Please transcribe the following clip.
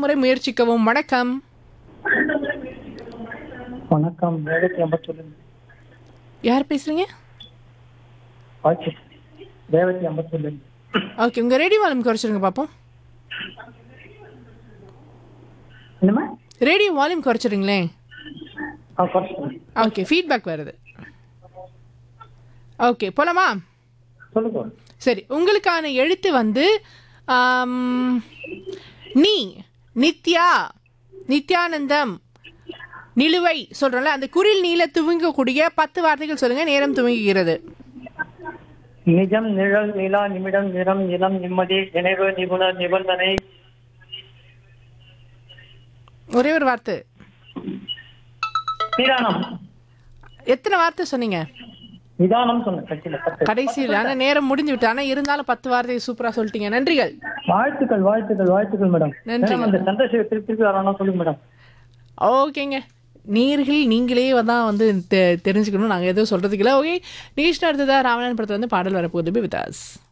முறை முயற்சிக்கவும் வணக்கம் வணக்கம் வேலைக்கு நம்பர் சொல்லுங்க யார் பேசுறீங்க ஓகே ரேவதி நம்பர் சொல்லுங்க ஓகே உங்க ரேடியோ வால்யூம் குறைச்சிருங்க பார்ப்போம் என்னம்மா ரேடியோ வால்யூம் குறைச்சிருங்களேன் ஆ குறைச்சிட்டேன் ஓகே ஃபீட்பேக் வருது ஓகே போலாமா சொல்லுங்க சரி உங்களுக்கான எழுத்து வந்து ஆம், நீ நித்யா நித்யானந்தம் நிலுவை சொல்றோம்ல அந்த குரில் நீல துவங்கக்கூடிய பத்து வார்த்தைகள் சொல்லுங்க நேரம் துவங்குகிறது நிஜம் நிழல் நிலா நிமிடம் நிறம் நிலம் நிம்மதி நினைவு நிபுணர் நிபந்தனை ஒரே ஒரு வார்த்தை நிதானம் எத்தனை வார்த்தை சொன்னீங்க நிதானம் சொன்னேன் கட்சியில பத்து கடைசியில் ஆனால் நேரம் முடிஞ்சு விட்டு ஆனால் இருந்தாலும் பத்து வார்த்தை சூப்பராக சொல்லிட்டீங்க நன்றிகள் வாழ்த்துக்கள் வாழ்த்துக்கள் வாழ்த்துக்கள் மேடம் நன்றி. மேடம் அந்த சந்திரசேகர் திருப்பி திருப்பி வரானா சொல்லுங்க மேடம் ஓகேங்க நீர்கள் நீங்களே தான் வந்து தெ- தெரிஞ்சுக்கணும் நாங்கள் எதுவும் சொல்கிறதுக்கு இல்லை ஓகே நிகழ்ச்சி அடுத்ததாக ராவணன் படத்தில் வந்து பாடல் வரப்போகுது விதாஸ்